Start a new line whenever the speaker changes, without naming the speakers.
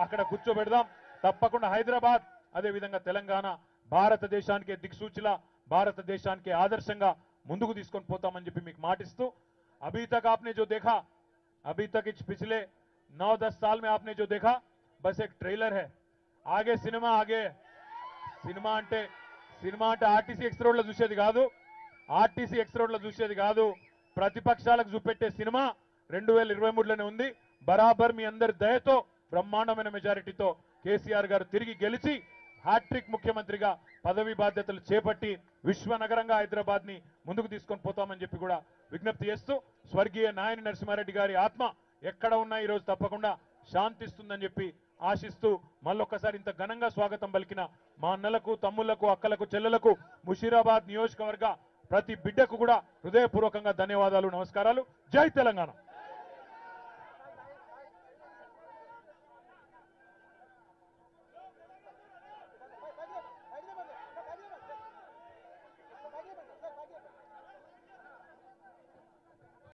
అక్కడ కూర్చోబెడదాం తప్పకుండా హైదరాబాద్ అదేవిధంగా తెలంగాణ భారతదేశానికి దిక్సూచిలా భారతదేశానికి ఆదర్శంగా ముందుకు తీసుకొని పోతామని చెప్పి మీకు మాటిస్తూ अभी तक आपने जो देखा अभी तक इस पिछले नौ दस साल में आपने जो देखा बस एक ट्रेलर है ఆగే సినిమా ఆగే సినిమా అంటే సినిమా అంటే ఆర్టీసీ ఎక్స్ రోడ్లో చూసేది కాదు ఆర్టీసీ ఎక్స్ రోడ్లో చూసేది కాదు ప్రతిపక్షాలకు చూపెట్టే సినిమా రెండు వేల ఇరవై మూడులోనే ఉంది బరాబర్ మీ అందరి దయతో బ్రహ్మాండమైన మెజారిటీతో కేసీఆర్ గారు తిరిగి గెలిచి హ్యాట్రిక్ ముఖ్యమంత్రిగా పదవి బాధ్యతలు చేపట్టి విశ్వనగరంగా హైదరాబాద్ ని ముందుకు తీసుకొని పోతామని చెప్పి కూడా విజ్ఞప్తి చేస్తూ స్వర్గీయ నాయని నరసింహారెడ్డి గారి ఆత్మ ఎక్కడ ఉన్నా ఈ రోజు తప్పకుండా శాంతిస్తుందని చెప్పి ఆశిస్తూ మళ్ళొక్కసారి ఇంత ఘనంగా స్వాగతం పలికిన మా అన్నలకు తమ్ముళ్లకు అక్కలకు చెల్లెలకు ముషీరాబాద్ నియోజకవర్గ ప్రతి బిడ్డకు కూడా హృదయపూర్వకంగా ధన్యవాదాలు నమస్కారాలు జై తెలంగాణ